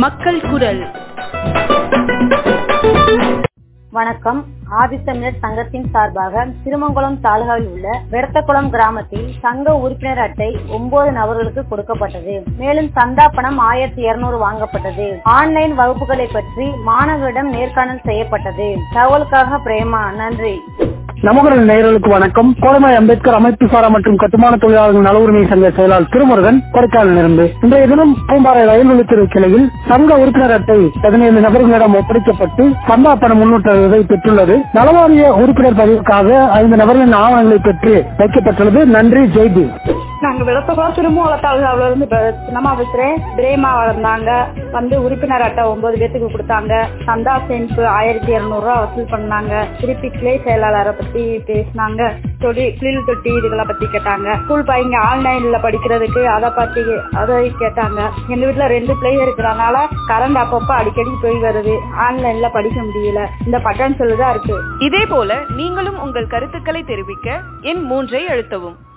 மக்கள் குரல் வணக்கம் ஆதித்தமிழர் சங்கத்தின் சார்பாக திருமங்கலம் தாலுகாவில் உள்ள வெரத்தக்குளம் கிராமத்தில் சங்க உறுப்பினர் அட்டை ஒன்பது நபர்களுக்கு கொடுக்கப்பட்டது மேலும் சந்தா பணம் ஆயிரத்தி இருநூறு வாங்கப்பட்டது ஆன்லைன் வகுப்புகளை பற்றி மாணவர்களிடம் நேர்காணல் செய்யப்பட்டது தகவலுக்காக பிரேமா நன்றி நமகுரல் நேயர்களுக்கு வணக்கம் கோலமாய் அம்பேத்கர் அமைப்பு சாரா மற்றும் கட்டுமான தொழிலாளர்கள் நல உரிமை சங்க செயலாளர் திருமுருகன் கொடைக்கானலிருந்து இன்றைய தினம் பூம்பாறை ரயில் நிலையத்திற்கு கிளையில் சங்க உறுப்பினர் அட்டை பதினைந்து நபர்களிடம் ஒப்படைக்கப்பட்டு சந்தா பணம் முன்னூற்றை பெற்றுள்ளது நலவாரிய உறுப்பினர் பதிவுக்காக ஐந்து நபர்களின் ஆவணங்களை பெற்று வைக்கப்பட்டுள்ளது நன்றி ஜெய்பி நாங்க விளத்தகுளம் திருமூல தாலுகாவில இருந்து ப- சின்னம்மா பேசுறேன் பிரேமா வளர்ந்தாங்க வந்து உறுப்பினர் அட்டை ஒன்பது பேத்துக்கு கொடுத்தாங்க சந்தா சேமிப்பு ஆயிரத்தி இருநூறு ரூபா வசூல் பண்ணாங்க திருப்பி கிளை செயலாளரை பத்தி பேசினாங்க தொழில் தொழில் தொட்டி இதுகளை பத்தி கேட்டாங்க ஸ்கூல் பையங்க ஆன்லைன்ல படிக்கிறதுக்கு அதை பத்தி அதை கேட்டாங்க எங்க வீட்டுல ரெண்டு பிள்ளைங்க இருக்கிறதுனால கரண்ட் அப்பப்போ அடிக்கடி போய் வருது ஆன்லைன்ல படிக்க முடியல இந்த பட்டன் சொல்லுதான் இருக்கு இதே போல நீங்களும் உங்கள் கருத்துக்களை தெரிவிக்க எண் மூன்றை அழுத்தவும்